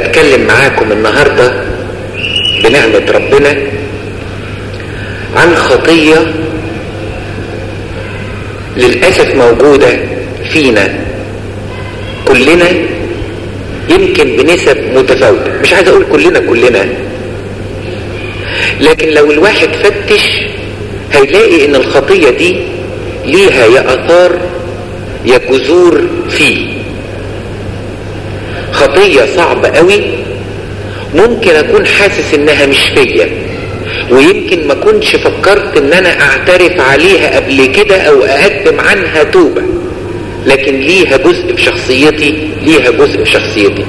اتكلم معاكم النهاردة بنعمة ربنا عن خطية للأسف موجودة فينا كلنا يمكن بنسب متفاوتة مش عايز اقول كلنا كلنا لكن لو الواحد فتش هيلاقي ان الخطية دي ليها يا اثار يا جذور فيه خطية صعبة قوي ممكن اكون حاسس انها مش فيا ويمكن ما كنتش فكرت ان انا اعترف عليها قبل كده او اقدم عنها توبة لكن ليها جزء في شخصيتي ليها جزء في شخصيتي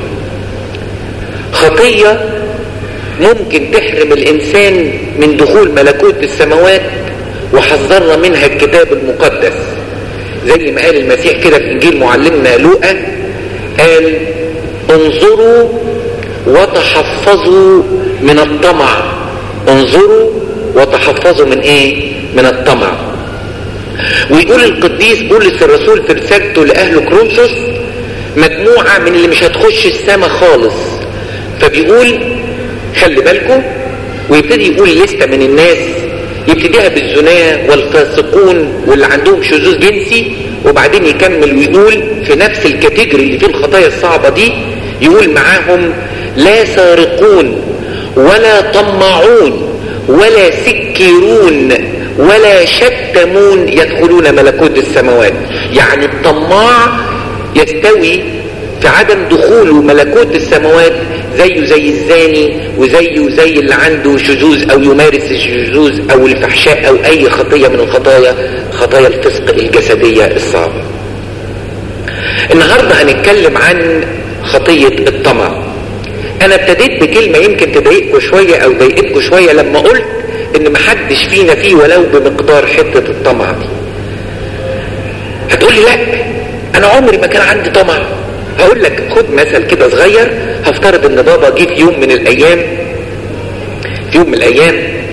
خطية ممكن تحرم الانسان من دخول ملكوت السماوات وحذرنا منها الكتاب المقدس زي ما قال المسيح كده في انجيل معلمنا لوقا قال انظروا وتحفظوا من الطمع انظروا وتحفظوا من ايه من الطمع ويقول القديس بولس الرسول في رسالته لاهل كرونسوس مجموعة من اللي مش هتخش السماء خالص فبيقول خلي بالكم ويبتدي يقول لستة من الناس يبتديها بالزناة والفاسقون واللي عندهم شذوذ جنسي وبعدين يكمل ويقول في نفس الكاتيجوري اللي فيه الخطايا الصعبة دي يقول معاهم لا سارقون ولا طماعون ولا سكرون ولا شتمون يدخلون ملكوت السماوات يعني الطماع يستوي في عدم دخوله ملكوت السماوات زيه زي الزاني وزيه زي اللي عنده شذوذ او يمارس الشذوذ او الفحشاء او اي خطية من الخطايا خطايا الفسق الجسدية الصعبة النهاردة هنتكلم عن خطية الطمع انا ابتديت بكلمة يمكن تضايقكم شوية او ضايقتكم شوية لما قلت ان محدش فينا فيه ولو بمقدار حتة الطمع دي هتقولي لا انا عمري ما كان عندي طمع هقول لك خد مثل كده صغير هفترض ان بابا جه في يوم من الايام في يوم من الايام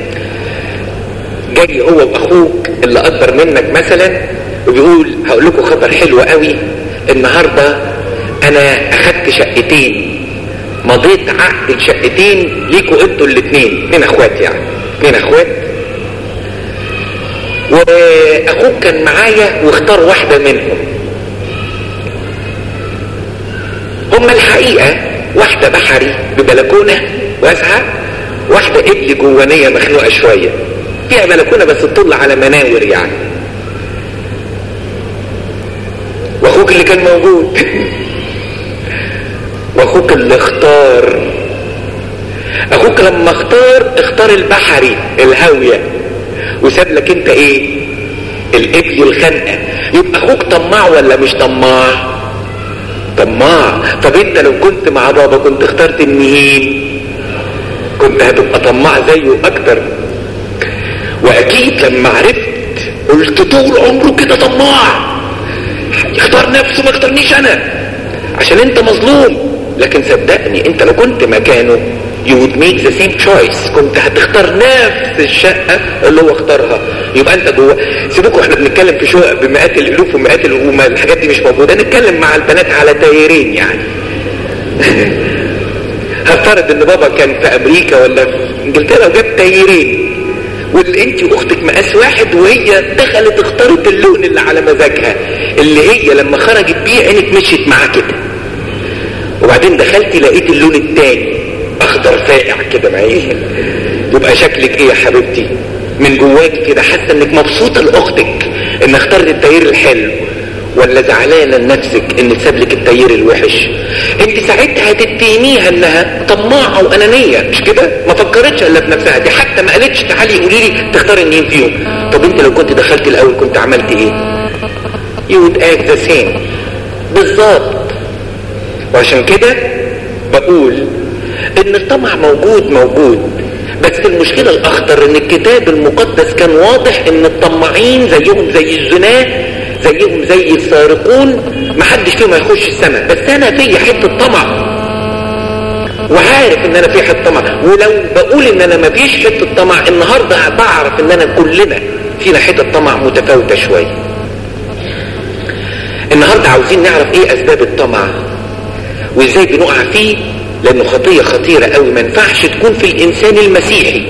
جاي هو واخوك اللي اكبر منك مثلا وبيقول هقول لكم خبر حلو قوي النهارده انا اخدت شقتين مضيت عقد الشقتين ليكوا انتوا الاثنين اتنين اخوات يعني اتنين اخوات واخوك كان معايا واختار واحدة منهم هما الحقيقة واحدة بحري ببلكونة واسعة واحدة قبل جوانية مخنوقة شوية فيها بلكونة بس تطل على مناور يعني واخوك اللي كان موجود واخوك اللي اختار اخوك لما اختار اختار البحري الهاوية وساب لك انت ايه الابل الخنقة يبقى اخوك طماع ولا مش طماع طماع طب انت لو كنت مع بابا كنت اخترت مين كنت هتبقى طماع زيه اكتر واكيد لما عرفت قلت طول عمره كده طماع يختار نفسه ما اختارنيش انا عشان انت مظلوم لكن صدقني انت لو كنت مكانه you would make the same choice كنت هتختار نفس الشقة اللي هو اختارها يبقى انت جوه سيبكوا احنا بنتكلم في شقق بمئات الالوف ومئات وما الحاجات دي مش موجودة نتكلم مع البنات على تايرين يعني هفترض ان بابا كان في امريكا ولا في انجلترا وجاب تايرين واللي انت واختك مقاس واحد وهي دخلت اختارت اللون اللي على مزاجها اللي هي لما خرجت بيه عينك مشيت معاه كده وبعدين دخلتي لقيت اللون التاني اخضر فاقع كده معايا يبقى شكلك ايه يا حبيبتي من جواك كده حاسه انك مبسوطه لاختك ان اخترت التغيير الحلو ولا زعلانه لنفسك ان تساب لك التغيير الوحش انت ساعتها هتتهميها انها طماعه وانانيه مش كده ما فكرتش الا في نفسها دي حتى ما قالتش تعالي قولي لي تختاري مين فيهم طب انت لو كنت دخلت الاول كنت عملت ايه you would act the same بالظبط وعشان كده بقول ان الطمع موجود موجود بس المشكلة الاخطر ان الكتاب المقدس كان واضح ان الطماعين زيهم زي الزناة زيهم زي السارقون محدش فيهم هيخش السماء بس انا في حتة طمع وعارف ان انا في حتة طمع ولو بقول ان انا ما فيش حتة طمع النهاردة بعرف ان انا كلنا فينا حتة طمع متفاوتة شوية النهاردة عاوزين نعرف ايه اسباب الطمع وازاي بنقع فيه لانه خطيه خطيره قوي ما ينفعش تكون في الانسان المسيحي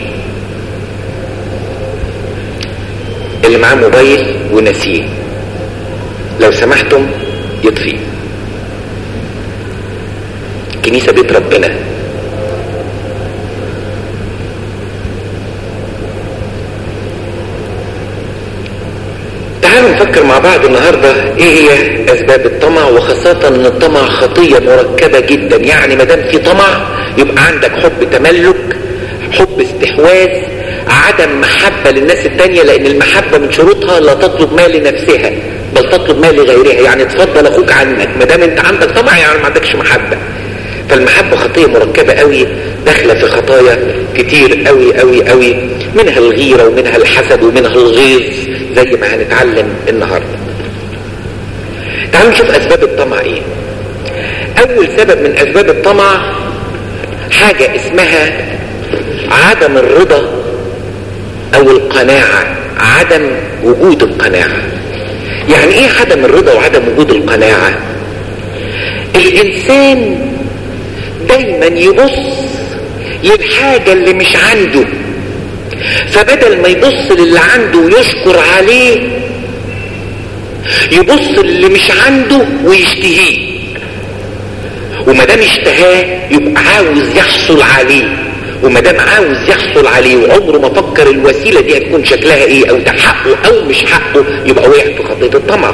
اللي معاه موبايل ونسيه لو سمحتم يطفي كنيسه بيت ربنا تعالوا نفكر مع بعض النهاردة ايه هي اسباب الطمع وخاصة ان الطمع خطية مركبة جدا يعني ما دام في طمع يبقى عندك حب تملك حب استحواذ عدم محبة للناس التانية لان المحبة من شروطها لا تطلب ما لنفسها بل تطلب ما لغيرها يعني تفضل اخوك عنك ما دام انت عندك طمع يعني ما عندكش محبة فالمحبة خطية مركبة قوي داخلة في خطايا كتير قوي قوي قوي منها الغيرة ومنها الحسد ومنها الغيظ زي ما هنتعلم النهاردة تعالوا نشوف اسباب الطمع ايه اول سبب من اسباب الطمع حاجة اسمها عدم الرضا او القناعة عدم وجود القناعة يعني ايه عدم الرضا وعدم وجود القناعة الانسان دايما يبص للحاجة اللي مش عنده فبدل ما يبص للي عنده ويشكر عليه يبص للي مش عنده ويشتهيه وما دام اشتهاه يبقى عاوز يحصل عليه وما دام عاوز يحصل عليه وعمره ما فكر الوسيله دي هتكون شكلها ايه او ده حقه او مش حقه يبقى وقع في خطيه الطمع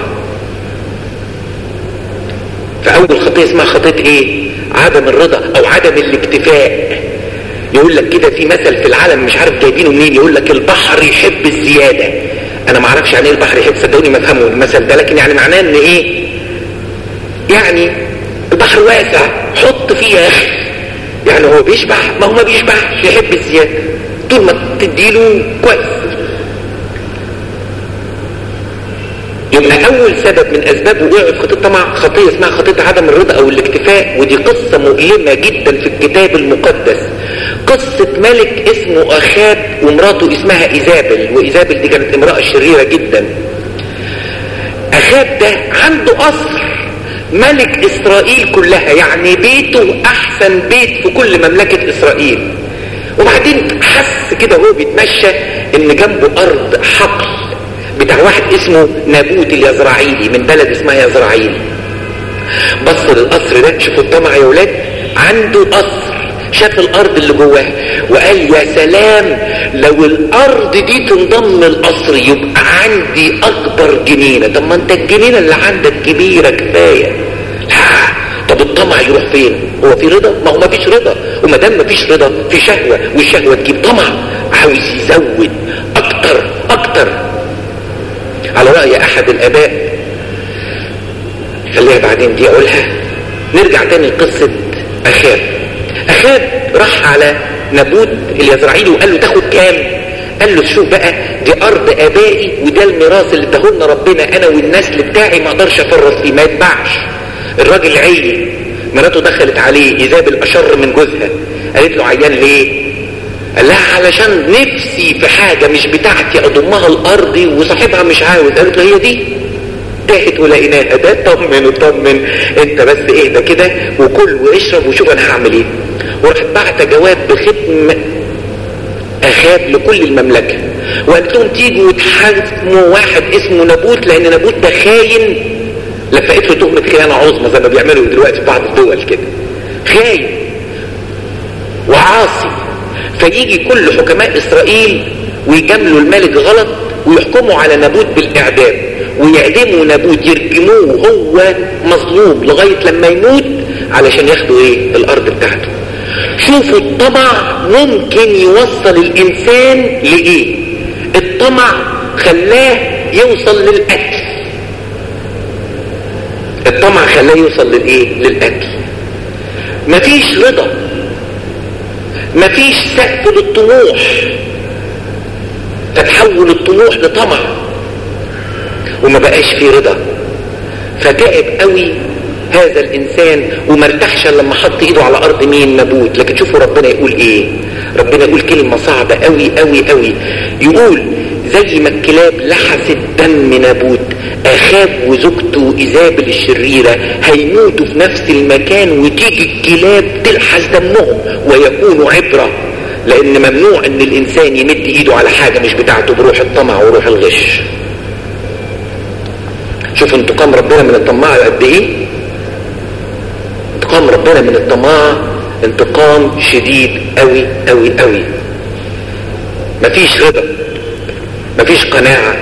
فاول خطيه اسمها خطيه ايه عدم الرضا او عدم الاكتفاء يقول لك كده في مثل في العالم مش عارف جايبينه منين يقول لك البحر يحب الزياده انا ما اعرفش يعني ايه البحر يحب صدقوني ما افهمه المثل ده لكن يعني معناه ان ايه يعني البحر واسع حط فيه يا اخي يعني هو بيشبع ما هو ما بيشبعش يحب الزياده طول ما تديله كويس يبقى اول سبب من اسباب وقوع في خطيه الطمع خطيه اسمها خطيه عدم الرضا او الاكتفاء ودي قصه مؤلمه جدا في الكتاب المقدس قصه ملك اسمه اخاب ومراته اسمها ايزابل وايزابل دي كانت امراه شريره جدا اخاب ده عنده قصر ملك اسرائيل كلها يعني بيته احسن بيت في كل مملكه اسرائيل وبعدين حس كده وهو بيتمشى ان جنبه ارض حقل بتاع واحد اسمه نابوت اليزرعيلي من بلد اسمها يزرعيل بص للقصر ده شوفوا الطمع يا ولاد عنده قصر شاف الارض اللي جواها وقال يا سلام لو الارض دي تنضم القصر يبقى عندي اكبر جنينه طب ما انت الجنينه اللي عندك كبيره كفايه لا طب الطمع يروح فين هو في رضا ما هو ما فيش رضا وما دام ما فيش رضا في شهوه والشهوه تجيب طمع عاوز يزود اكتر اكتر على رأي أحد الآباء خليها بعدين دي أقولها نرجع تاني لقصة أخاب أخاب راح على نابوت اليزرعيلي وقال له تاخد كام قال له شوف بقى دي أرض آبائي وده الميراث اللي اداهولنا ربنا أنا والنسل بتاعي ما أقدرش أفرط فيه ما يتباعش الراجل عيل مراته دخلت عليه إيزابل أشر من جوزها قالت له عيان ليه قال لها علشان نفسي في حاجة مش بتاعتي اضمها لارضي وصاحبها مش عاوز قالت له هي دي تاهت ولقيناها ده طمن وطمن انت بس اهدى كده وكل واشرب وشوف انا هعمل ايه وراحت بعت جواب بختم اخاب لكل المملكة وقالت لهم تيجوا وتحاكموا واحد اسمه نابوت لان نابوت ده خاين لفقت له تهمة خيانة عظمى زي ما بيعملوا دلوقتي في بعض الدول كده خاين وعاصي فيجي كل حكماء اسرائيل ويجاملوا الملك غلط ويحكموا على نابوت بالاعدام ويعدموا نابوت يرجموه وهو مظلوم لغاية لما يموت علشان ياخدوا ايه الارض بتاعته شوفوا الطمع ممكن يوصل الانسان لايه الطمع خلاه يوصل للقتل الطمع خلاه يوصل للايه للقتل مفيش رضا مفيش سقف للطموح فتحول الطموح لطمع وما بقاش فيه رضا فتعب قوي هذا الانسان وما ارتاحش لما حط ايده على ارض مين نبوت لكن شوفوا ربنا يقول ايه ربنا يقول كلمة صعبة قوي قوي قوي يقول زي ما الكلاب لحست دم نبوت اخاب وزوجته ايزابل الشريرة هيموتوا في نفس المكان وتيجي الكلاب تلحس دمهم ويكونوا عبرة لان ممنوع ان الانسان يمد ايده على حاجة مش بتاعته بروح الطمع وروح الغش شوف انتقام ربنا من الطماع قد ايه انتقام ربنا من الطماع انتقام شديد قوي قوي قوي مفيش رضا مفيش قناعة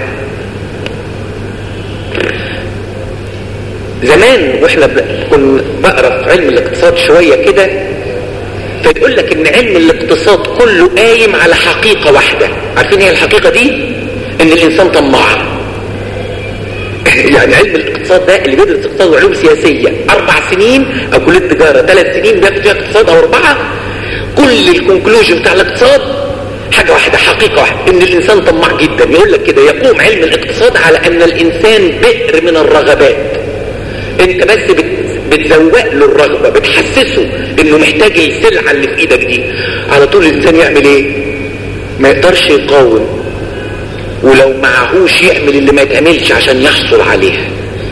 زمان واحنا كنا بقرا في علم الاقتصاد شوية كده فيقول لك ان علم الاقتصاد كله قايم على حقيقة واحدة عارفين ايه الحقيقة دي ان الانسان طماع يعني علم الاقتصاد ده اللي بيدرس اقتصاد وعلوم سياسية اربع سنين او كلية تجارة ثلاث سنين بياخد فيها اقتصاد او اربعة كل الكونكلوجن بتاع الاقتصاد حاجة واحدة حقيقة واحدة ان الانسان طماع جدا يقول لك كده يقوم علم الاقتصاد على ان الانسان بئر من الرغبات انت بس بت بتزوق له الرغبة بتحسسه انه محتاج السلعة اللي في ايدك دي على طول الانسان يعمل ايه ما يقدرش يقاوم ولو معهوش يعمل اللي ما يتعملش عشان يحصل عليها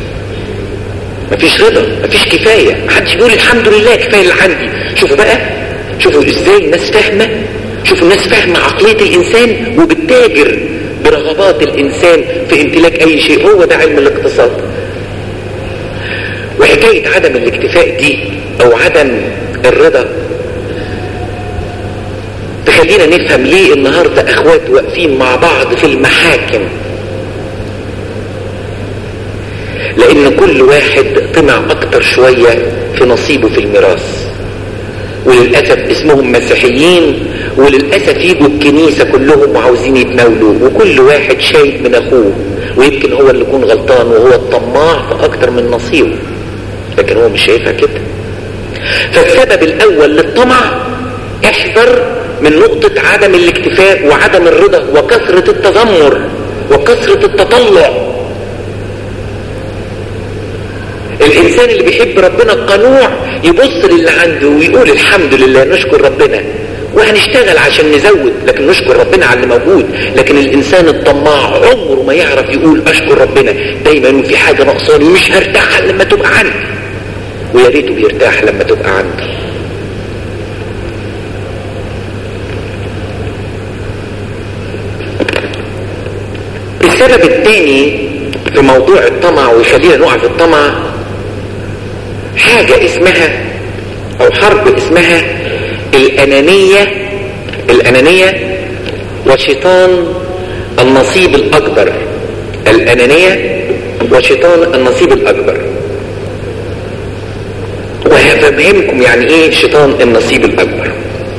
مفيش رضا مفيش كفاية محدش بيقول الحمد لله كفاية اللي عندي شوفوا بقى شوفوا ازاي الناس فاهمة شوفوا الناس فاهمة عقلية الانسان وبتتاجر برغبات الانسان في امتلاك اي شيء هو ده علم الاقتصاد وحكاية عدم الاكتفاء دي او عدم الرضا تخلينا نفهم ليه النهاردة اخوات واقفين مع بعض في المحاكم لان كل واحد طمع اكتر شوية في نصيبه في الميراث وللأسف اسمهم مسيحيين وللأسف يجوا الكنيسة كلهم وعاوزين يتناولوا وكل واحد شايف من اخوه ويمكن هو اللي يكون غلطان وهو الطماع في اكتر من نصيبه لكن هو مش شايفها كده فالسبب الاول للطمع احذر من نقطة عدم الاكتفاء وعدم الرضا وكثرة التذمر وكثرة التطلع الانسان اللي بيحب ربنا القنوع يبص للي عنده ويقول الحمد لله نشكر ربنا وهنشتغل عشان نزود لكن نشكر ربنا على اللي موجود لكن الانسان الطماع عمره ما يعرف يقول اشكر ربنا دايما يقول في حاجه ناقصاني مش هرتاح لما تبقى عندي ويا ريته بيرتاح لما تبقى عندي السبب الثاني في موضوع الطمع ويخلينا نقع في الطمع حاجة اسمها او حرب اسمها الانانية الانانية وشيطان النصيب الاكبر الانانية وشيطان النصيب الاكبر وهفهمكم يعني ايه شيطان النصيب الاكبر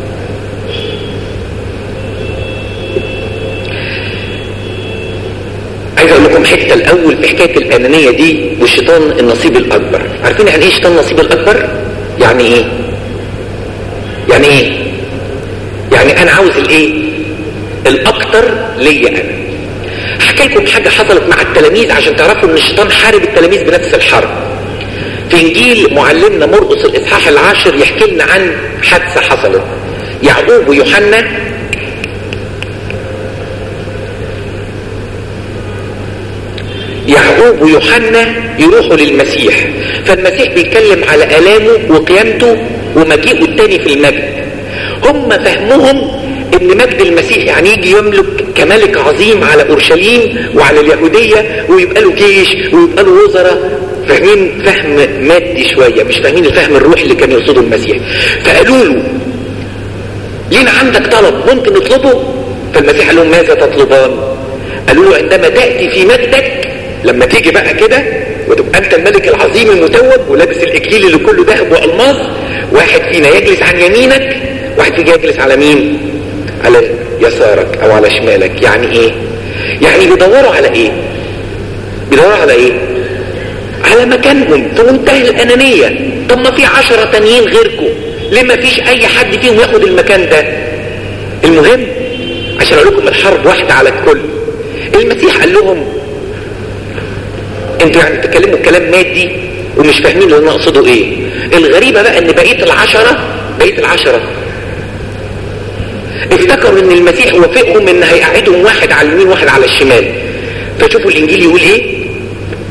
عايز اقول لكم حته الاول في حكايه الانانيه دي والشيطان النصيب الاكبر عارفين يعني ايه شيطان النصيب الاكبر يعني ايه يعني ايه يعني انا عاوز الايه الاكتر ليا انا هحكي لكم حاجه حصلت مع التلاميذ عشان تعرفوا ان الشيطان حارب التلاميذ بنفس الحرب في انجيل معلمنا مرقس الاصحاح العاشر يحكي لنا عن حادثه حصلت يعقوب ويوحنا يعقوب ويوحنا يروحوا للمسيح فالمسيح بيتكلم على آلامه وقيامته ومجيئه التاني في المجد هم فهمهم ان مجد المسيح يعني يجي يملك كملك عظيم على اورشليم وعلى اليهودية ويبقى له جيش ويبقى له وزراء فاهمين فهم مادي شوية مش فاهمين الفهم الروحي اللي كان يقصده المسيح فقالوا له لينا عندك طلب ممكن نطلبه فالمسيح قال لهم ماذا تطلبان قالوا له عندما تأتي في مجدك لما تيجي بقى كده وتبقى انت الملك العظيم المتوج ولابس الاكليل اللي كله ذهب والماس واحد فينا يجلس عن يمينك واحد فينا يجلس على مين على يسارك او على شمالك يعني ايه يعني بيدوروا على ايه بيدوروا على ايه على مكانهم في منتهى الانانيه طب ما في عشرة تانيين غيركم ليه ما فيش اي حد فيهم ياخد المكان ده المهم عشان اقول لكم الحرب واحده على الكل المسيح قال لهم انتوا يعني بتتكلموا كلام مادي ومش فاهمين اللي انا اقصده ايه الغريبة بقى ان بقية العشرة بقية العشرة افتكروا ان المسيح وافقهم ان هيقعدهم واحد على اليمين واحد على الشمال فشوفوا الانجيل يقول ايه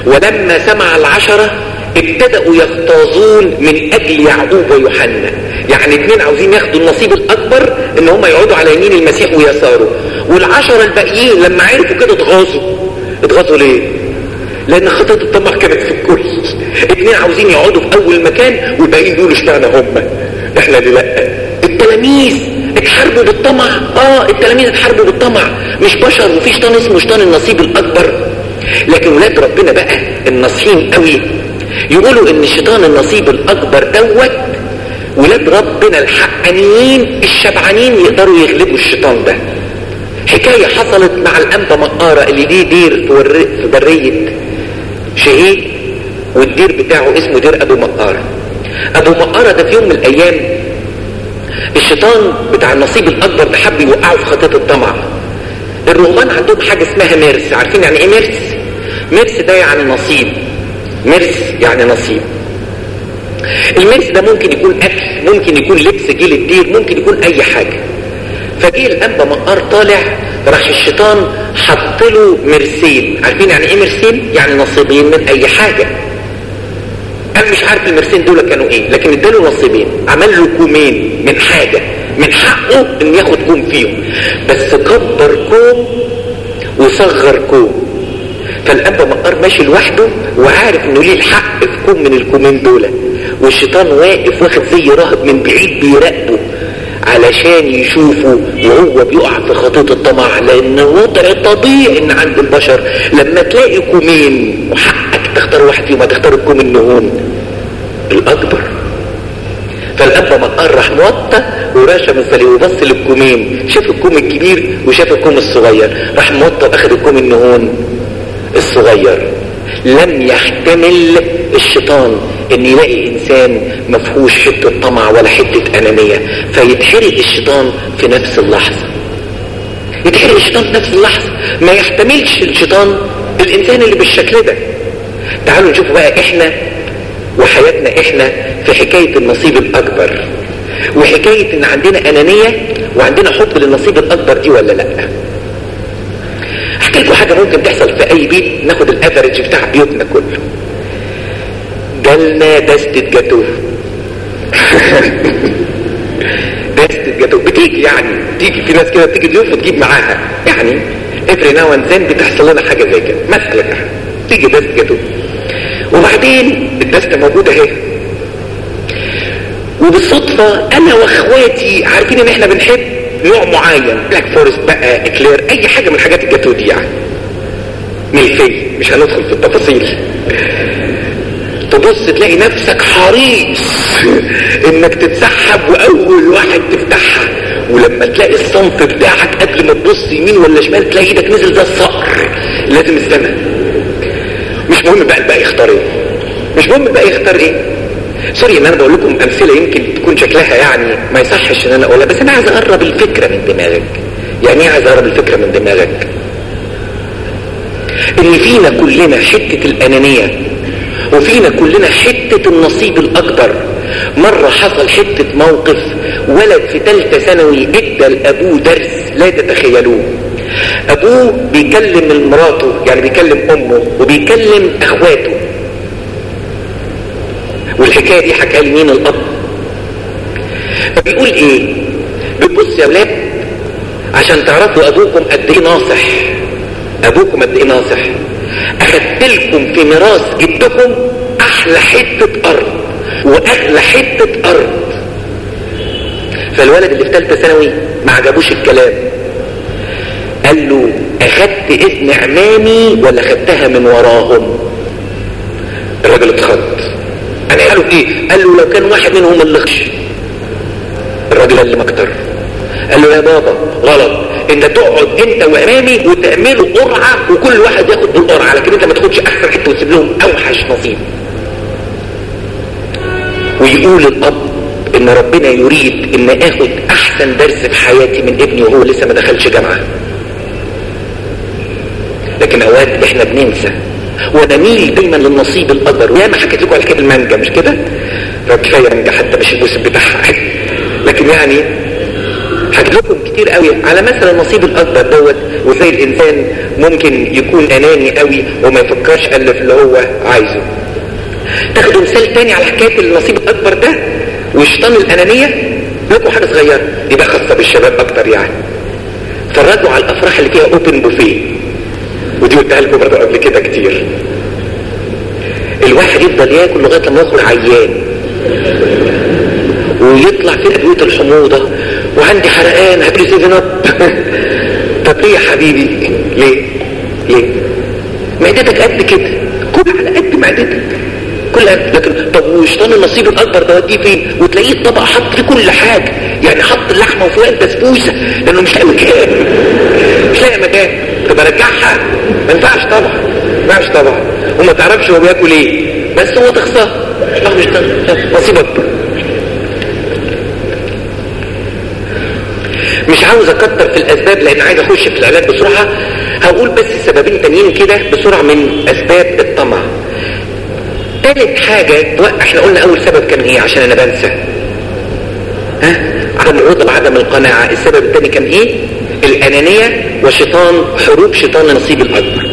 ولما سمع العشرة ابتدأوا يغتاظون من اجل يعقوب ويوحنا يعني اتنين عاوزين ياخدوا النصيب الاكبر ان هم يقعدوا على يمين المسيح ويساره والعشرة الباقيين لما عرفوا كده اتغاظوا اتغاظوا ليه لان خطة الطمع كانت في الكل اتنين عاوزين يقعدوا في اول مكان والباقيين دول اشمعنى هم احنا اللي لا التلاميذ اتحاربوا بالطمع اه التلاميذ اتحاربوا بالطمع مش بشر وفي شيطان اسمه شيطان النصيب الاكبر لكن ولاد ربنا بقى الناصحين قوي يقولوا ان الشيطان النصيب الاكبر دوت ولاد ربنا الحقانيين الشبعانين يقدروا يغلبوا الشيطان ده حكاية حصلت مع الأنبا مقارة اللي ليه دير في, ور... في برية شهيد والدير بتاعه اسمه دير أبو مقارة أبو مقارة ده في يوم من الأيام الشيطان بتاع النصيب الأكبر ده حب يوقعه في خطية الطمع الرهبان عندهم حاجة اسمها ميرس عارفين يعني ايه ميرس ميرس ده يعني نصيب ميرس يعني نصيب الميرس ده ممكن يكون اكل ممكن يكون لبس جيل الدير ممكن يكون اي حاجة فجه الانبا مقار طالع راح الشيطان حط له مرسين عارفين يعني ايه مرسين يعني نصيبين من اي حاجة انا مش عارف المرسين دول كانوا ايه لكن اداله نصيبين عمل له كومين من حاجة من حقه ان ياخد كوم فيهم بس كبر كوم وصغر كوم فالاب مقار ماشي لوحده وعارف انه ليه الحق في كوم من الكومين دول والشيطان واقف واخد زي راهب من بعيد بيراقبه علشان يشوفه وهو بيقع في خطوط الطمع لان وضع طبيعي ان عند البشر لما تلاقي كومين وحقك تختار واحد فيهم هتختار الكوم النهون الاكبر فالاب مقار راح موطى وراشم الصليب وبص للكومين شاف الكوم الكبير وشاف الكوم الصغير راح موطى واخد الكوم النهون الصغير لم يحتمل الشيطان ان يلاقي انسان مفهوش حته طمع ولا حته انانيه فيتحرق الشيطان في نفس اللحظه يتحرق الشيطان في نفس اللحظه ما يحتملش الشيطان الانسان اللي بالشكل ده تعالوا نشوف بقى احنا وحياتنا احنا في حكايه النصيب الاكبر وحكايه ان عندنا انانيه وعندنا حب للنصيب الاكبر دي ولا لا احكي لكم حاجه ممكن تحصل في اي بيت ناخد الافرج بتاع بيوتنا كله جالنا دستة جاتوه دستة جاتوه بتيجي يعني تيجي في ناس كده بتيجي ضيوف وتجيب معاها يعني افري ناو زين بتحصل لنا حاجة زي كده مثلا تيجي دستة جاتوه وبعدين الدستة موجودة اهي وبالصدفة انا واخواتي عارفين ان احنا بنحب نوع معين بلاك فورست بقى اكلير اي حاجة من حاجات الجاتو دي يعني ملفي مش هندخل في التفاصيل تبص تلاقي نفسك حريص انك تتسحب واول واحد تفتحها ولما تلاقي الصنف بتاعك قبل ما تبص يمين ولا شمال تلاقي ايدك نزل زي الصقر لازم الزمن مش مهم بقى الباقي يختار ايه مش مهم الباقي يختار ايه سوري ان انا بقول لكم امثله يمكن تكون شكلها يعني ما يصحش ان انا اقولها بس انا عايز اقرب الفكره من دماغك يعني ايه عايز اقرب الفكره من دماغك ان فينا كلنا حته الانانيه وفينا كلنا حتة النصيب الأكبر مرة حصل حتة موقف ولد في ثالثة ثانوي ادى لأبوه درس لا تتخيلوه أبوه بيكلم مراته يعني بيكلم أمه وبيكلم أخواته والحكاية دي حكاها لي مين الأب فبيقول إيه بتبص يا ولاد عشان تعرفوا أبوكم قد إيه ناصح أبوكم قد إيه ناصح اخدت لكم في ميراث جدكم احلى حتة ارض واغلى حتة ارض فالولد اللي في ثالثه ثانوي ما عجبوش الكلام قال له اخدت اذن عمامي ولا خدتها من وراهم الراجل اتخض انا قالوا ايه قال له لو كان واحد منهم اللي خش الراجل قال لي مكتر قال له يا بابا غلط انت تقعد انت وامامي وتعملوا قرعه وكل واحد ياخد بالقرعه لكن انت ما تاخدش احسن حته وتسيب لهم اوحش نصيب ويقول الاب ان ربنا يريد ان اخد احسن درس في حياتي من ابني وهو لسه ما دخلش جامعه لكن اوقات احنا بننسى ونميل دايما للنصيب الاكبر وياما حكيت لكم على كده المانجا مش كده فكفايه مانجا حتى مش الموسم بتاعها لكن يعني حكيت لكم كتير قوي على مثلا النصيب الاكبر دوت وازاي الانسان ممكن يكون اناني قوي وما يفكرش الا في اللي هو عايزه تاخدوا مثال تاني على حكايه النصيب الاكبر ده وشيطان الانانيه لكم حاجه صغيره يبقى خاصه بالشباب اكتر يعني اتفرجوا على الافراح اللي فيها اوبن بوفيه ودي قلتها لكم برضه قبل كده كتير الواحد يفضل ياكل لغايه لما يخرج عيان ويطلع في ادويه الحموضه وعندي حرقان هاتلي سيفن اب طب ليه يا حبيبي ليه ليه معدتك قد كده كل على قد معدتك كل قد لكن طب وشيطان النصيب الاكبر ده وديه فين وتلاقيه الطبق حط فيه كل حاجه يعني حط اللحمه وفوق البسبوسه لانه مش لاقي مكان مش لاقي مكان طب ارجعها ما ينفعش طبعا ما ينفعش طبعا وما تعرفش هو بياكل ايه بس هو تخسر اه مش نصيب اكبر مش عاوز اكتر في الاسباب لان عايز اخش في العلاج بسرعه هقول بس سببين تانيين كده بسرعه من اسباب الطمع تالت حاجة احنا قلنا اول سبب كان ايه عشان انا بنسى ها عدم الرضا وعدم القناعة السبب الثاني كان ايه الانانية وشيطان حروب شيطان النصيب الاكبر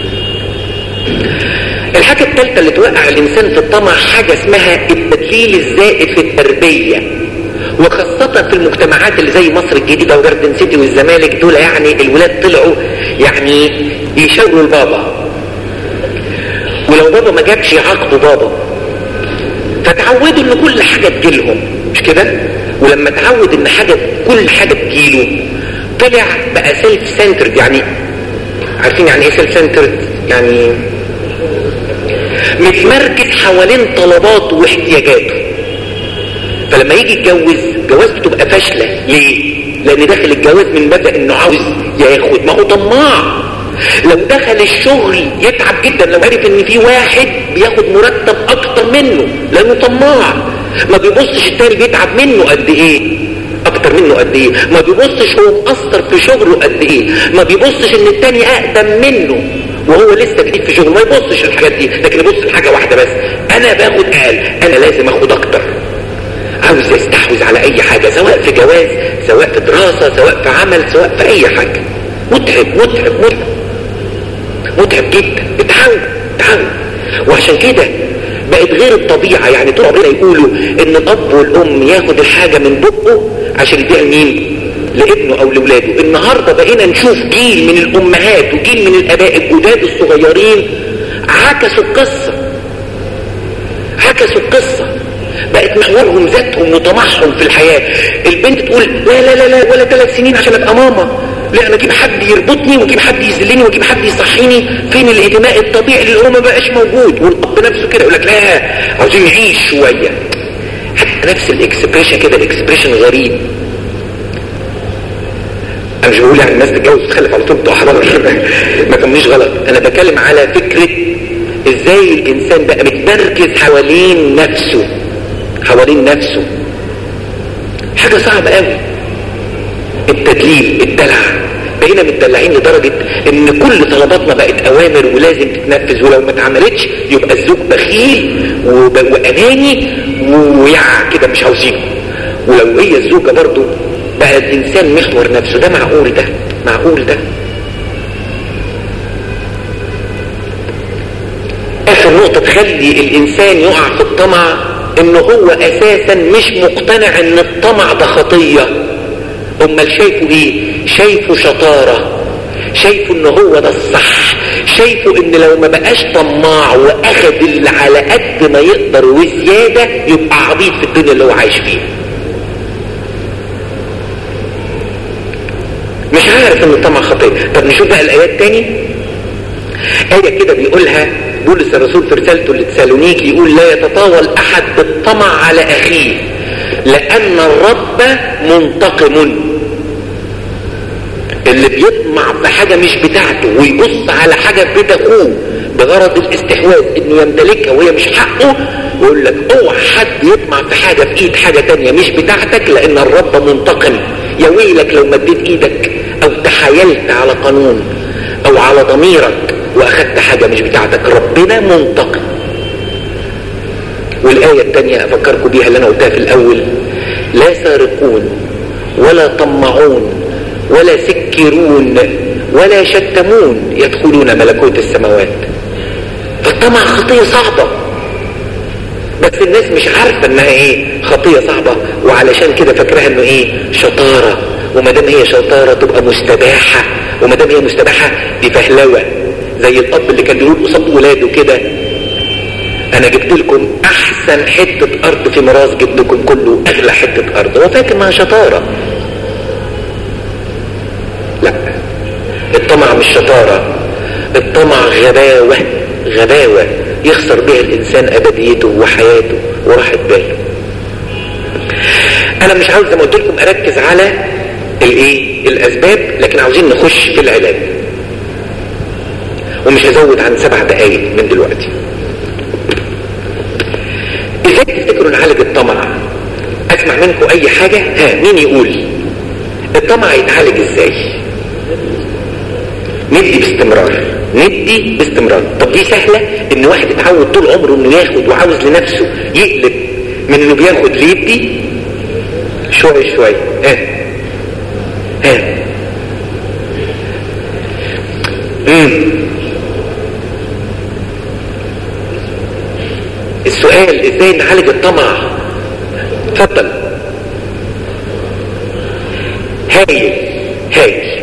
الحاجة الثالثة اللي توقع الانسان في الطمع حاجة اسمها التدليل الزائد في التربية وخاصة في المجتمعات اللي زي مصر الجديدة وجاردن سيتي والزمالك دول يعني الولاد طلعوا يعني يشاوروا البابا ولو بابا ما جابش يعاقبوا بابا فتعودوا ان كل حاجة تجيلهم مش كده ولما تعود ان حاجة كل حاجة تجيله طلع بقى سيلف سنترد يعني عارفين يعني ايه سيلف سنترد يعني متمركز حوالين طلباته واحتياجاته فلما يجي يتجوز جوازته تبقى فاشلة ليه لان داخل الجواز من بدأ انه عاوز ياخد ما هو طماع لو دخل الشغل يتعب جدا لو عرف ان في واحد بياخد مرتب اكتر منه لانه طماع ما بيبصش التاني بيتعب منه قد ايه اكتر منه قد ايه ما بيبصش هو مقصر في شغله قد ايه ما بيبصش ان التاني اقدم منه وهو لسه جديد في شغله ما يبصش الحاجات دي لكن يبص لحاجه واحده بس انا باخد اقل انا لازم اخد اكتر عاوز يستحوذ على اي حاجه سواء في جواز سواء في دراسه سواء في عمل سواء في اي حاجه متعب متعب متعب متعب جدا اتعود اتعود وعشان كده بقت غير الطبيعة يعني طول عمرنا يقولوا ان الاب والام ياخد الحاجة من بقه عشان يديها لمين لابنه او لاولاده النهاردة بقينا نشوف جيل من الامهات وجيل من الاباء الجداد الصغيرين عكسوا القصة عكسوا القصة بقت محورهم ذاتهم وطمعهم في الحياة البنت تقول لا لا لا لا ولا ثلاث سنين عشان ابقى ماما لا انا اجيب حد يربطني واجيب حد يذلني واجيب حد يصحيني فين الانتماء الطبيعي اللي هو ما بقاش موجود والاب نفسه كده يقول لك لا عاوزين نعيش شويه حتى نفس الاكسبريشن كده الاكسبريشن غريب انا مش بقول يعني الناس تتجوز وتخلف على طول بتوع حضاره ما فهمنيش غلط انا بتكلم على فكره ازاي الانسان بقى متمركز حوالين نفسه حوالين نفسه حاجه صعبه قوي التدليل الدلع بقينا متدلعين لدرجة ان كل طلباتنا بقت اوامر ولازم تتنفذ ولو ما اتعملتش يبقى الزوج بخيل واناني ويع كده مش عاوزينه ولو هي الزوجة برضو بقى الانسان محور نفسه ده معقول ده معقول ده اخر نقطة تخلي الانسان يقع في الطمع ان هو اساسا مش مقتنع ان الطمع ده خطيه امال شايفه ايه شايفه شطارة شايفه ان هو ده الصح شايفه ان لو ما بقاش طماع واخد اللي على قد ما يقدر وزيادة يبقى عبيط في الدنيا اللي هو عايش فيها مش عارف ان الطمع خطية طب نشوف بقى الايات تاني آية كده بيقولها بولس الرسول في رسالته لتسالونيكي يقول لا يتطاول احد بالطمع على اخيه لان الرب منتقم اللي بيطمع في حاجة مش بتاعته ويبص على حاجة في بيت اخوه بغرض الاستحواذ انه يمتلكها وهي مش حقه ويقول لك اوعى حد يطمع في حاجة في ايد حاجة تانية مش بتاعتك لان الرب منتقم يا ويلك لو مديت ايدك او تحايلت على قانون او على ضميرك واخدت حاجة مش بتاعتك ربنا منتقم والآية التانية افكركم بيها اللي انا قلتها في الاول لا سارقون ولا طمعون ولا سكرون ولا شتمون يدخلون ملكوت السماوات فالطمع خطية صعبة بس الناس مش عارفة انها ايه خطية صعبة وعلشان كده فاكراها انه ايه شطارة وما دام هي شطارة تبقى مستباحة وما دام هي مستباحة دي فهلوة زي الاب اللي كان بيقول قصاد ولاده كده انا جبت لكم احسن حتة ارض في ميراث جدكم كله اغلى حتة ارض هو فاكر انها شطارة لا الطمع مش شطارة الطمع غباوة غباوة يخسر بها الانسان ابديته وحياته وراحة باله انا مش عاوز زي ما قلت لكم اركز على الايه الاسباب لكن عاوزين نخش في العلاج ومش هزود عن سبع دقايق من دلوقتي ازاي تفتكروا نعالج الطمع اسمع منكم اي حاجة ها مين يقول الطمع يتعالج ازاي ندي باستمرار ندي باستمرار طب دي سهلة ان واحد اتعود طول عمره انه ياخد وعاوز لنفسه يقلب من انه بياخد ليدي شوية شوية ها ها مم. السؤال ازاي نعالج الطمع اتفضل هايل هايل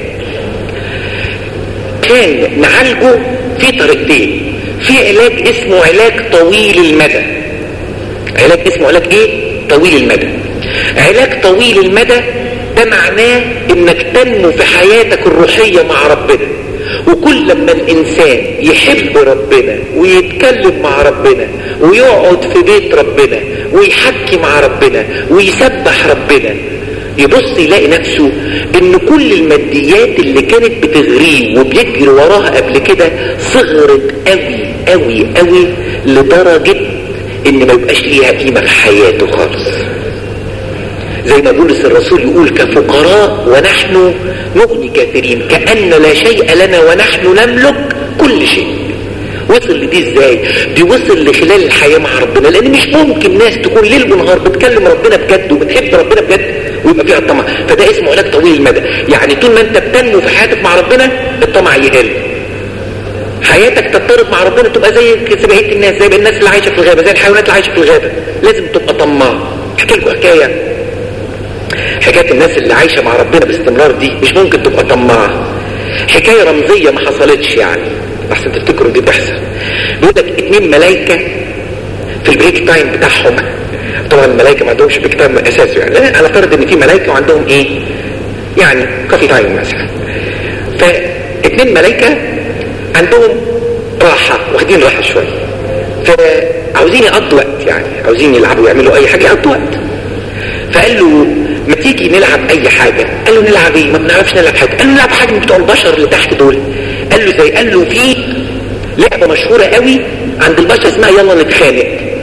كان نعالجه في طريقتين في علاج اسمه علاج طويل المدى علاج اسمه علاج ايه طويل المدى علاج طويل المدى ده معناه انك تنمو في حياتك الروحية مع ربنا وكل لما الانسان يحب ربنا ويتكلم مع ربنا ويقعد في بيت ربنا ويحكي مع ربنا ويسبح ربنا يبص يلاقي نفسه ان كل الماديات اللي كانت بتغريه وبيجري وراها قبل كده صغرت قوي قوي قوي لدرجة ان ما يبقاش ليها قيمة في حياته خالص زي ما بولس الرسول يقول كفقراء ونحن نغني كثيرين كأن لا شيء لنا ونحن نملك كل شيء وصل لدي ازاي دي وصل لخلال الحياة مع ربنا لان مش ممكن ناس تكون ليل ونهار بتكلم ربنا بجد وبتحب ربنا بجد ويبقى فيها الطمع فده اسمه علاج طويل المدى يعني طول ما انت بتنمو في حياتك مع ربنا الطمع يقل حياتك تضطرب مع ربنا تبقى زي بقيه الناس زي الناس اللي عايشه في الغابه زي الحيوانات اللي عايشه في الغابه لازم تبقى طماع احكي لكم حكايه حكايه الناس اللي عايشه مع ربنا باستمرار دي مش ممكن تبقى طماعه حكايه رمزيه ما حصلتش يعني احسن تفتكروا دي بتحصل بيقول لك اتنين ملايكه في البريك تايم بتاعهم طبعا الملائكه ما عندهمش بريك تايم اساسي يعني لا انا افترض ان في ملائكه وعندهم ايه يعني كافي تايم مثلا فاتنين ملائكه عندهم راحه واخدين راحه شويه فعاوزين يقضوا وقت يعني عاوزين يلعبوا يعملوا اي حاجه يقضوا وقت فقال له ما تيجي نلعب اي حاجة قال له نلعب ايه ما بنعرفش نلعب حاجة قال له نلعب حاجة من بتوع البشر اللي تحت دول قال له زي قال له في لعبة مشهورة قوي عند البشر اسمها يلا نتخانق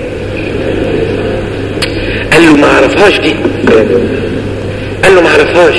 قال له ما اعرفهاش دي قال له ما اعرفهاش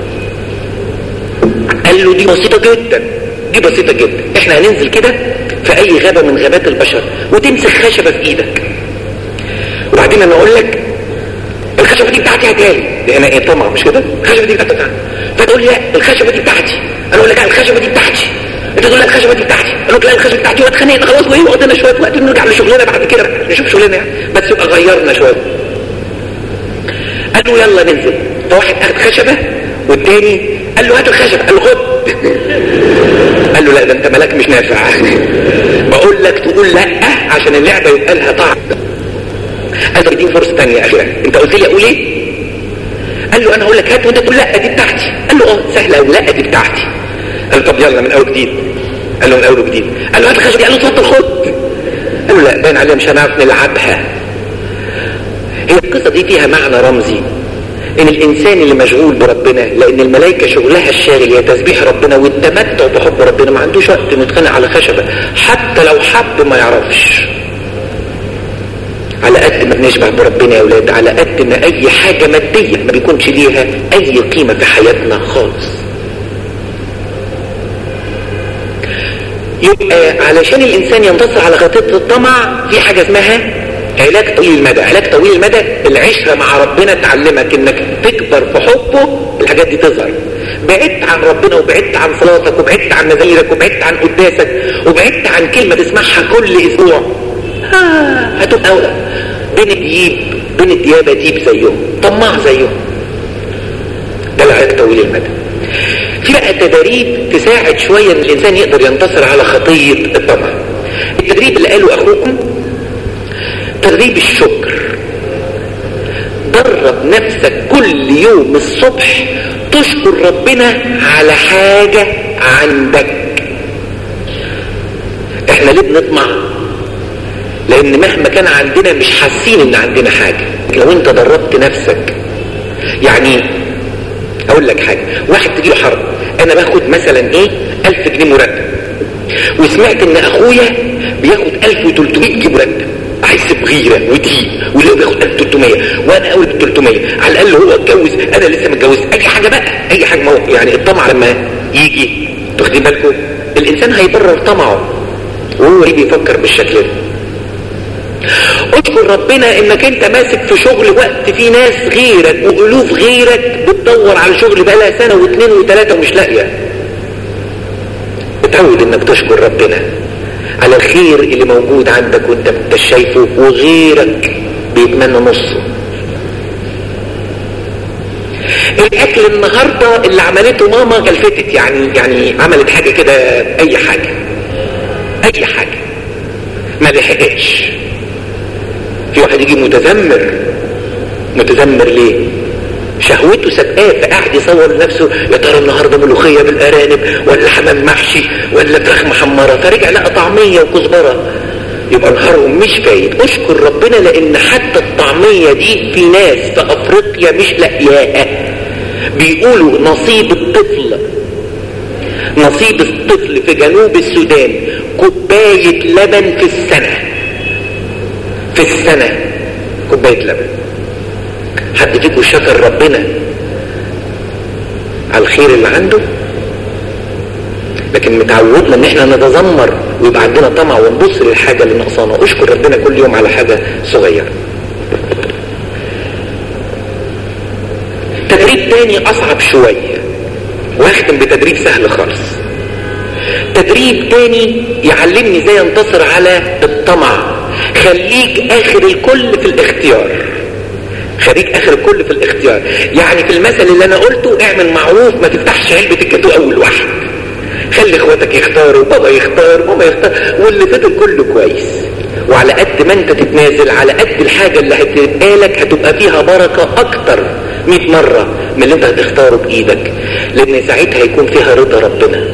قال له دي بسيطة جدا دي بسيطة جدا احنا هننزل كده في اي غابة من غابات البشر وتمسك خشبة في ايدك وبعدين انا اقول لك الخشبة دي بتاعتي هتالي لان ايه طمع مش كده الخشبة دي بتاعتي فتقول لي لا الخشبة دي بتاعتي انا اقول لك لا الخشبة دي بتاعتي انت تقول لا الخشبة دي بتاعتي انا اقول لك لا الخشبة بتاعتي واتخانقت خلاص وايه وقضينا شوية وقت ونرجع لشغلنا بعد كده نشوف شغلنا يعني بس يبقى غيرنا شوية قال له يلا ننزل فواحد اخد خشبة والتاني قال له هات الخشبة قال له خد قال له لا ده انت ملاك مش نافع بقول لك تقول لا عشان اللعبة يبقى لها طعم قال له دي فرصة تانية يا اخي انت قلت لي اقول ايه قال له انا اقول لك هات وانت تقول لا دي بتاعتي قال له اه سهله قوي لا دي بتاعتي قال له طب يلا من اول جديد قال له من اول جديد قال له هات الخشبه دي قال له اتفضل خد قال له لا باين عليها مش هنعرف نلعبها هي القصه دي فيها معنى رمزي ان الانسان اللي مشغول بربنا لان الملائكه شغلها الشاغل هي تسبيح ربنا والتمتع بحب ربنا ما عندوش وقت انه يتخانق على خشبه حتى لو حب ما يعرفش على قد ما بنشبع بربنا يا اولاد على قد ما اي حاجة مادية ما بيكونش ليها اي قيمة في حياتنا خالص يبقى علشان الانسان ينتصر على خطية الطمع في حاجة اسمها علاج طويل المدى علاج طويل المدى العشرة مع ربنا تعلمك انك تكبر في حبه الحاجات دي تظهر بعدت عن ربنا وبعدت عن صلاتك وبعدت عن نذيرك وبعدت عن قداسك وبعدت عن كلمة تسمعها كل اسبوع آه هتبقى بين الديب بين الديابة ديب زيهم طماع زيهم ده العلاج طويل المدى في بقى تدريب تساعد شوية ان الانسان يقدر ينتصر على خطية الطمع التدريب اللي قاله اخوكم تدريب الشكر درب نفسك كل يوم الصبح تشكر ربنا على حاجة عندك احنا ليه بنطمع لان مهما كان عندنا مش حاسين ان عندنا حاجة لو انت دربت نفسك يعني اقول لك حاجة واحد تجيله حرب انا باخد مثلا ايه الف جنيه مرتب وسمعت ان اخويا بياخد 1300 جنيه مرتب احس بغيره وضيق واللي هو بياخد 1300 وانا اول ب 300 على الاقل هو اتجوز انا لسه متجوز اي حاجه بقى اي حاجه موقف يعني الطمع لما يجي تاخدين بالكم الانسان هيبرر طمعه وهو ليه بيفكر بالشكل ده اشكر ربنا انك انت ماسك في شغل وقت في ناس غيرك والوف غيرك بتدور على شغل بقالها سنه واثنين وثلاثه ومش لاقيه اتعود انك تشكر ربنا على الخير اللي موجود عندك وانت مش شايفه وغيرك بيتمنى نصه الاكل النهاردة اللي عملته ماما كلفتت يعني يعني عملت حاجة كده اي حاجة اي حاجة ما لحقتش في واحد يجي متذمر متذمر ليه شهوته سبقاه فقاعد يصور لنفسه يا ترى النهارده ملوخيه بالارانب ولا حمام محشي ولا فراخ محمره فرجع لقى طعميه وكزبره يبقى نهارهم مش فايد اشكر ربنا لان حتى الطعميه دي في ناس في افريقيا مش لاقياها بيقولوا نصيب الطفل نصيب الطفل في جنوب السودان كوبايه لبن في السنه في السنه كوبايه لبن حد فيكم شكر ربنا على الخير اللي عنده لكن متعودنا ان احنا نتذمر ويبقى عندنا طمع ونبص للحاجة اللي نقصانا اشكر ربنا كل يوم على حاجة صغيرة تدريب تاني اصعب شوية واختم بتدريب سهل خالص تدريب تاني يعلمني ازاي انتصر على الطمع خليك اخر الكل في الاختيار خليك اخر الكل في الاختيار يعني في المثل اللي انا قلته اعمل معروف ما تفتحش علبة الجاتو اول واحد خلي اخواتك يختاروا بابا يختار ماما يختار واللي فضل كله كويس وعلى قد ما انت تتنازل على قد الحاجة اللي هتبقى لك هتبقى فيها بركة اكتر 100 مرة من اللي انت هتختاره بايدك لان ساعتها هيكون فيها رضا ربنا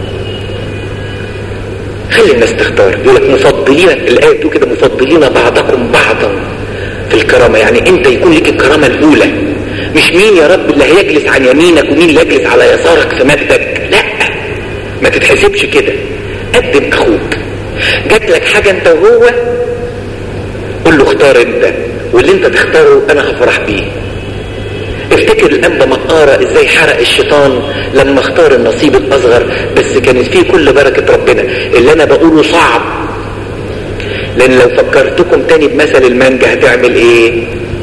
خلي الناس تختار يقول لك مفضلين الايه بتقول كده مفضلين بعضكم بعضا في الكرامة يعني انت يكون لك الكرامة الاولى مش مين يا رب اللي هيجلس عن يمينك ومين اللي يجلس على يسارك في مجدك لا ما تتحسبش كده قدم اخوك جات لك حاجة انت وهو قول له اختار انت واللي انت تختاره انا هفرح بيه افتكر الانبا مقارة ازاي حرق الشيطان لما اختار النصيب الاصغر بس كانت فيه كل بركة ربنا اللي انا بقوله صعب لان لو فكرتكم تاني بمثل المانجا هتعمل ايه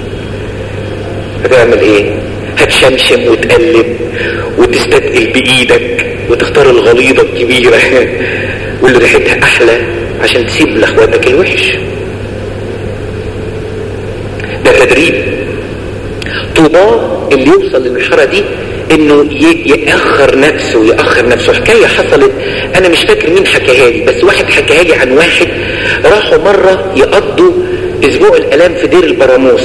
هتعمل ايه هتشمشم وتقلب وتستثقل بايدك وتختار الغليظة الكبيرة واللي ريحتها احلى عشان تسيب لاخواتك الوحش ده تدريب طوباه اللي يوصل للمرحلة دي انه يأخر نفسه يأخر نفسه حكاية حصلت انا مش فاكر مين حكاها لي بس واحد حكاها لي عن واحد راحوا مرة يقضوا اسبوع الالام في دير البراموس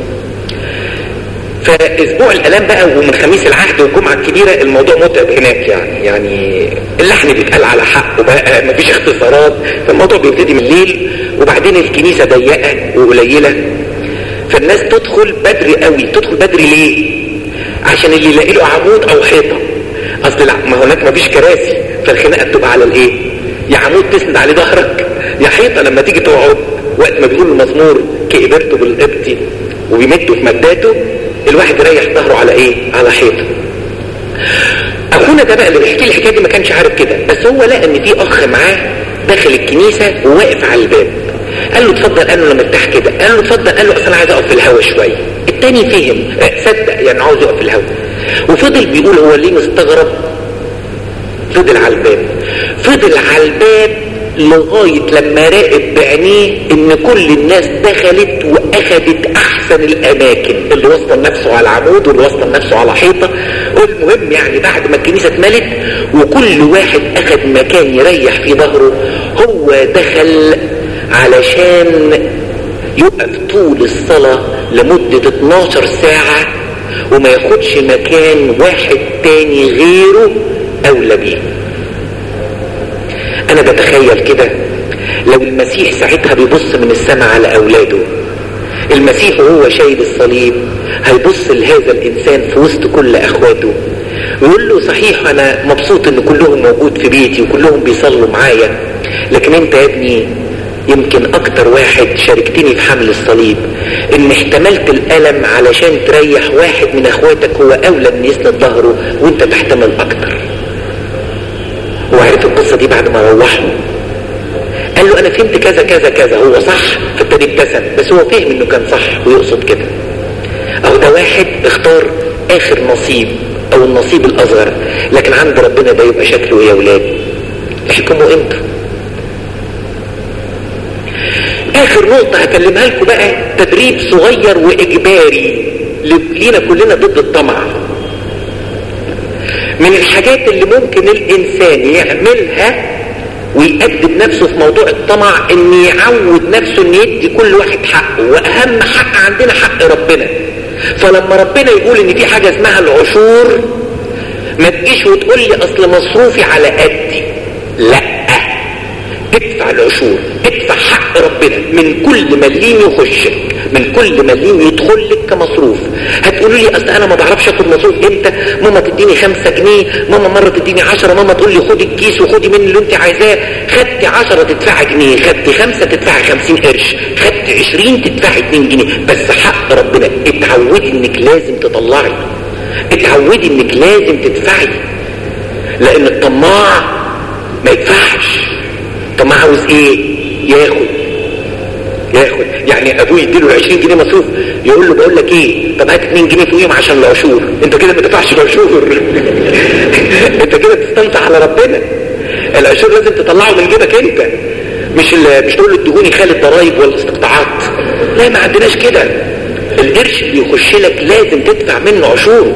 فاسبوع الالام بقى ومن خميس العهد والجمعة الكبيرة الموضوع متعب هناك يعني يعني اللحن بيتقال على حقه بقى مفيش اختصارات فالموضوع بيبتدي من الليل وبعدين الكنيسة ضيقة وقليلة فالناس تدخل بدري قوي تدخل بدري ليه عشان اللي يلاقي له عمود او حيطة اصل ما هناك مفيش كراسي فالخناقة بتبقى على الايه يا عمود تسند عليه ظهرك يا حيطة لما تيجي تقعد وقت ما بيقول المزمور كإبرته بالقبطي وبيمدوا في مداته الواحد يريح ظهره على ايه على حيطة اخونا ده بقى اللي بيحكي لي الحكايه دي ما كانش عارف كده بس هو لقى ان في اخ معاه داخل الكنيسه وواقف على الباب قال له اتفضل قال له انا مرتاح كده قال له اتفضل قال له اصل انا عايز اقف في الهوا شويه التاني فهم صدق يعني عاوز يقف في الهوا وفضل بيقول هو ليه مستغرب فضل على الباب فضل على الباب لغاية لما راقب بعينيه ان كل الناس دخلت واخدت احسن الاماكن اللي وصل نفسه على عمود واللي وصل نفسه على حيطة والمهم يعني بعد ما الكنيسة اتملت وكل واحد اخد مكان يريح في ظهره هو دخل علشان يقف طول الصلاة لمدة 12 ساعة وما ياخدش مكان واحد تاني غيره اولى بيه انا بتخيل كده لو المسيح ساعتها بيبص من السماء على اولاده المسيح وهو شايل الصليب هيبص لهذا الانسان في وسط كل اخواته ويقول له صحيح انا مبسوط ان كلهم موجود في بيتي وكلهم بيصلوا معايا لكن انت يا ابني يمكن اكتر واحد شاركتني في حمل الصليب ان احتملت الالم علشان تريح واحد من اخواتك هو اولى ان يسند ظهره وانت تحتمل اكتر وعرف القصة دي بعد ما روحوا قال له انا فهمت كذا كذا كذا هو صح فابتدي ابتسم بس هو فهم انه كان صح ويقصد كده اهو ده واحد اختار اخر نصيب او النصيب الاصغر لكن عند ربنا ده يبقى شكله ايه يا ولاد احكموا انتوا اخر نقطة هكلمها لكم بقى تدريب صغير واجباري لينا كلنا ضد الطمع من الحاجات اللي ممكن الانسان يعملها ويأدب نفسه في موضوع الطمع ان يعود نفسه ان يدي كل واحد حقه واهم حق عندنا حق ربنا فلما ربنا يقول ان في حاجة اسمها العشور ما تجيش وتقول لي اصل مصروفي على قدي لا ادفع العشور ادفع حق ربنا من كل مليم يخشك من كل مليم يدخل لك كمصروف هتقولوا لي اصل انا ما بعرفش اخد مصروف امتى ماما تديني خمسة جنيه ماما مرة تديني عشرة ماما تقول لي خدي الكيس وخدي من اللي انت عايزاه خدتي عشرة تدفعي جنيه خدتي خمسة تدفعي خمسين قرش خدتي عشرين تدفعي اتنين جنيه بس حق ربنا اتعودي انك لازم تطلعي اتعودي انك لازم تدفعي لان الطماع ما يدفعش طب ما عاوز ايه ياخد ياخد يعني ابوه يديله 20 جنيه مصروف يقول له بقول لك ايه طب هات 2 جنيه فوقيهم عشان العشور انت كده ما تدفعش العشور انت كده بتستمتع على ربنا العشور لازم تطلعه من جيبك انت مش مش تقول له ادهوني خالي الضرايب ولا الاستقطاعات لا ما عندناش كده القرش اللي يخش لك لازم تدفع منه عشور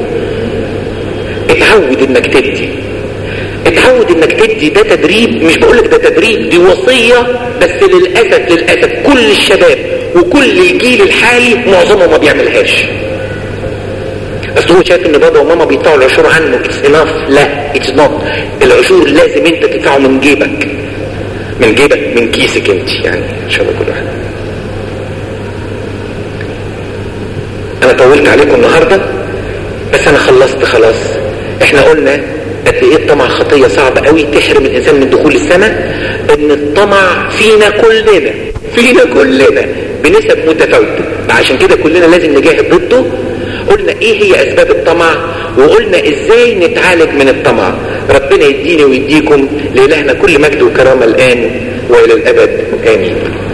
اتعود انك تدي اتعود انك تدي ده تدريب مش بقولك ده تدريب دي وصية بس للأسف للأسف كل الشباب وكل الجيل الحالي معظمه ما بيعملهاش اصل هو شايف ان بابا وماما بيدفعوا العشور عنه اتس اناف لا اتس نوت العشور لازم انت تدفعه من جيبك من جيبك من كيسك انت يعني ان شاء الله كل واحد انا طولت عليكم النهارده بس انا خلصت خلاص احنا قلنا قد ايه الطمع خطيه صعبه قوي تحرم الانسان من دخول السماء ان الطمع فينا كلنا فينا كلنا بنسب متفاوته عشان كده كلنا لازم نجاهد ضده قلنا ايه هي اسباب الطمع وقلنا ازاي نتعالج من الطمع ربنا يديني ويديكم لإلهنا كل مجد وكرامه الان والى الابد امين